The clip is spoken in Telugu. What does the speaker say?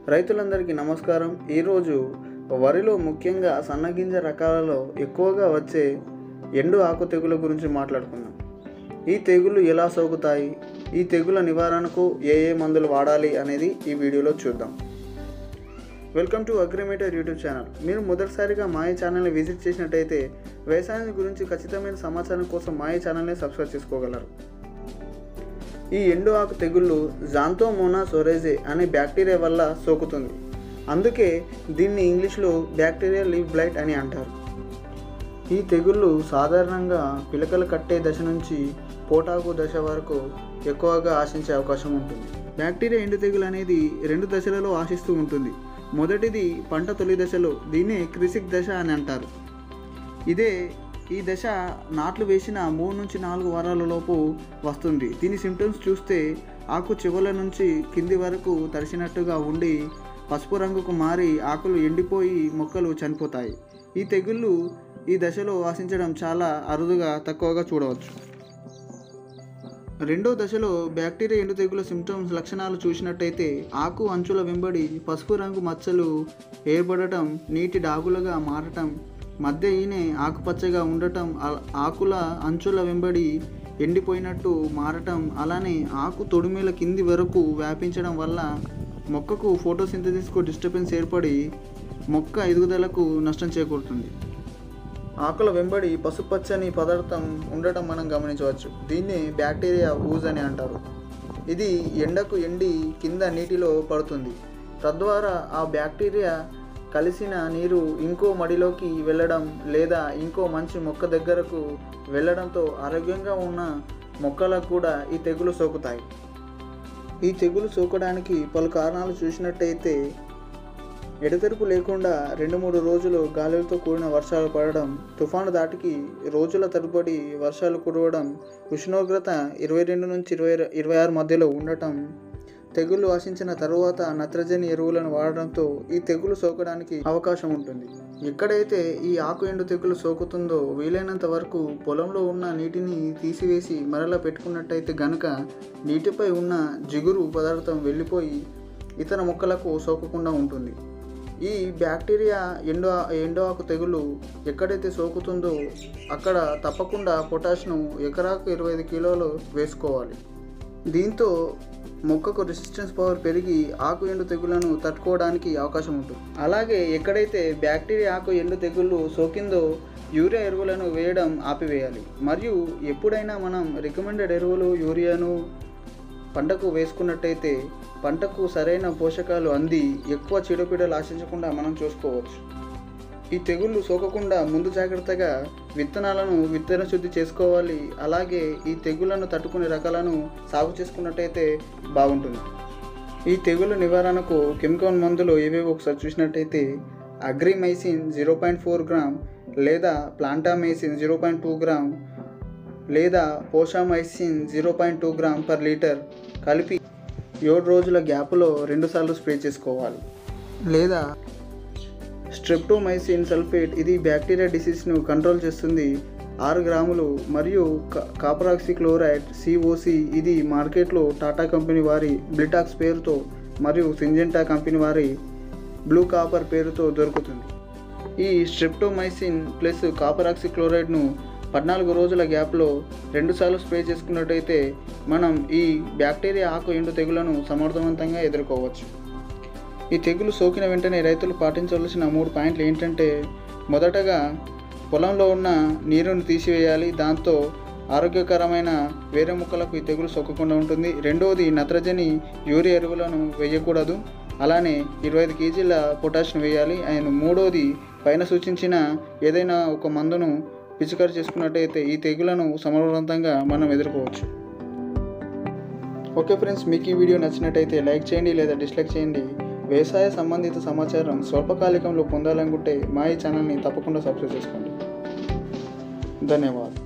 రైతులందరికీ నమస్కారం ఈరోజు వరిలో ముఖ్యంగా సన్నగింజ రకాలలో ఎక్కువగా వచ్చే ఎండు ఆకు తెగుల గురించి మాట్లాడుకుందాం ఈ తెగులు ఎలా సోకుతాయి ఈ తెగుల నివారణకు ఏ ఏ మందులు వాడాలి అనేది ఈ వీడియోలో చూద్దాం వెల్కమ్ టు అగ్రిమేటర్ యూట్యూబ్ ఛానల్ మీరు మొదటిసారిగా మా ఈ ఛానల్ని విజిట్ చేసినట్టయితే వ్యవసాయం గురించి ఖచ్చితమైన సమాచారం కోసం మా ఈ ఛానల్ని సబ్స్క్రైబ్ చేసుకోగలరు ఈ ఎండు ఆకు తెగుళ్ళు జాంతోమోనా సోరేజే అనే బ్యాక్టీరియా వల్ల సోకుతుంది అందుకే దీన్ని ఇంగ్లీష్లో బ్యాక్టీరియా లీవ్ బ్లైట్ అని అంటారు ఈ తెగుళ్ళు సాధారణంగా పిలకలు కట్టే దశ నుంచి పోటాకు దశ వరకు ఎక్కువగా ఆశించే అవకాశం ఉంటుంది బ్యాక్టీరియా ఎండు తెగులు అనేది రెండు దశలలో ఆశిస్తూ ఉంటుంది మొదటిది పంట తొలి దశలో దీన్నే క్రిసిక్ దశ అని అంటారు ఇదే ఈ దశ నాట్లు వేసిన మూడు నుంచి నాలుగు వారాల లోపు వస్తుంది దీని సిమ్టమ్స్ చూస్తే ఆకు చివల నుంచి కింది వరకు తడిసినట్టుగా ఉండి పసుపు రంగుకు మారి ఆకులు ఎండిపోయి మొక్కలు చనిపోతాయి ఈ తెగుళ్ళు ఈ దశలో ఆశించడం చాలా అరుదుగా తక్కువగా చూడవచ్చు రెండో దశలో బ్యాక్టీరియా ఎండు తెగుల సిమ్టమ్స్ లక్షణాలు చూసినట్టయితే ఆకు అంచుల వెంబడి పసుపు రంగు మచ్చలు ఏర్పడటం నీటి డాగులుగా మారటం మధ్య ఈనె ఆకుపచ్చగా ఉండటం ఆ- ఆకుల అంచుల వెంబడి ఎండిపోయినట్టు మారటం అలానే ఆకు తొడిమేల కింది వరకు వ్యాపించడం వల్ల మొక్కకు ఫోటోసింథసిస్కు డిస్టర్బెన్స్ ఏర్పడి మొక్క ఎదుగుదలకు నష్టం చేకూరుతుంది ఆకుల వెంబడి పసుపచ్చని పదార్థం ఉండటం మనం గమనించవచ్చు దీన్ని బ్యాక్టీరియా ఊజ్ అని అంటారు ఇది ఎండకు ఎండి కింద నీటిలో పడుతుంది తద్వారా ఆ బ్యాక్టీరియా కలిసిన నీరు ఇంకో మడిలోకి వెళ్ళడం లేదా ఇంకో మంచి మొక్క దగ్గరకు వెళ్ళడంతో ఆరోగ్యంగా ఉన్న మొక్కలకు కూడా ఈ తెగులు సోకుతాయి ఈ తెగులు సోకడానికి పలు కారణాలు చూసినట్టయితే ఎడతెరుపు లేకుండా రెండు మూడు రోజులు గాలులతో కూడిన వర్షాలు పడడం తుఫాను దాటికి రోజుల తరబడి వర్షాలు కురవడం ఉష్ణోగ్రత ఇరవై రెండు నుంచి ఇరవై ఇరవై ఆరు మధ్యలో ఉండటం తెగులు ఆశించిన తరువాత నత్రజని ఎరువులను వాడడంతో ఈ తెగులు సోకడానికి అవకాశం ఉంటుంది ఎక్కడైతే ఈ ఆకు ఎండు తెగులు సోకుతుందో వీలైనంత వరకు పొలంలో ఉన్న నీటిని తీసివేసి మరలా పెట్టుకున్నట్టయితే గనుక నీటిపై ఉన్న జిగురు పదార్థం వెళ్ళిపోయి ఇతర మొక్కలకు సోకకుండా ఉంటుంది ఈ బ్యాక్టీరియా ఎండు ఎండు ఆకు తెగులు ఎక్కడైతే సోకుతుందో అక్కడ తప్పకుండా పొటాష్ను ఎకరాకు ఇరవై ఐదు కిలోలు వేసుకోవాలి దీంతో మొక్కకు రెసిస్టెన్స్ పవర్ పెరిగి ఆకు ఎండు తెగులను తట్టుకోవడానికి అవకాశం ఉంటుంది అలాగే ఎక్కడైతే బ్యాక్టీరియా ఆకు ఎండు తెగుళ్ళు సోకిందో యూరియా ఎరువులను వేయడం ఆపివేయాలి మరియు ఎప్పుడైనా మనం రికమెండెడ్ ఎరువులు యూరియాను పంటకు వేసుకున్నట్టయితే పంటకు సరైన పోషకాలు అంది ఎక్కువ చీడపీడలు ఆశించకుండా మనం చూసుకోవచ్చు ఈ తెగుళ్ళు సోకకుండా ముందు జాగ్రత్తగా విత్తనాలను విత్తన శుద్ధి చేసుకోవాలి అలాగే ఈ తెగుళ్లను తట్టుకునే రకాలను సాగు చేసుకున్నట్టయితే బాగుంటుంది ఈ తెగులు నివారణకు కెమికల్ మందులు ఏవేవో ఒకసారి చూసినట్టయితే Agrimycin zero point four gram లేదా Plantamycin zero point two gram లేదా Poshamycin zero point two gram per litre కలిపి ఏడు రోజుల గ్యాప్లో రెండుసార్లు స్ప్రే చేసుకోవాలి లేదా స్ట్రెప్టోమైసిన్ సల్ఫేట్ ఇది బ్యాక్టీరియా డిసీజ్ను కంట్రోల్ చేస్తుంది ఆరు గ్రాములు మరియు కా- కాపరాక్సి క్లోరైడ్ సిఓసి ఇది మార్కెట్లో టాటా కంపెనీ వారి బ్లిటాక్స్ పేరుతో మరియు సింజెంటా కంపెనీ వారి బ్లూ కాపర్ పేరుతో దొరుకుతుంది ఈ స్ట్రెప్టోమైసిన్ ప్లస్ కాపరాక్సి క్లోరైడ్ను పద్నాలుగు రోజుల గ్యాప్లో రెండుసార్లు స్ప్రే చేసుకున్నట్టయితే మనం ఈ బ్యాక్టీరియా ఆకు ఎండు తెగులను సమర్థవంతంగా ఎదుర్కోవచ్చు ఈ తెగులు సోకిన వెంటనే రైతులు పాటించవలసిన మూడు పాయింట్లు ఏంటంటే మొదటగా పొలంలో ఉన్న నీరును తీసివేయాలి దాంతో ఆరోగ్యకరమైన వేరే మొక్కలకు ఈ తెగులు సోకకుండా ఉంటుంది రెండవది నత్రజని యూరియా ఎరువులను వేయకూడదు అలానే ఇరవై ఐదు కేజీల పొటాషియం వేయాలి అండ్ మూడవది పైన సూచించిన ఏదైనా ఒక మందును పిచికారి చేసుకున్నట్టయితే ఈ తెగులను సమర్థవంతంగా మనం ఎదుర్కోవచ్చు ఓకే ఫ్రెండ్స్ మీకు ఈ వీడియో నచ్చినట్టయితే లైక్ చేయండి లేదా డిస్లైక్ చేయండి వ్యవసాయ సంబంధిత సమాచారం స్వల్పకాలికంలో పొందాలనుకుంటే మా ఈ ఛానల్ని తప్పకుండా సబ్స్క్రైబ్ చేసుకోండి ధన్యవాదాలు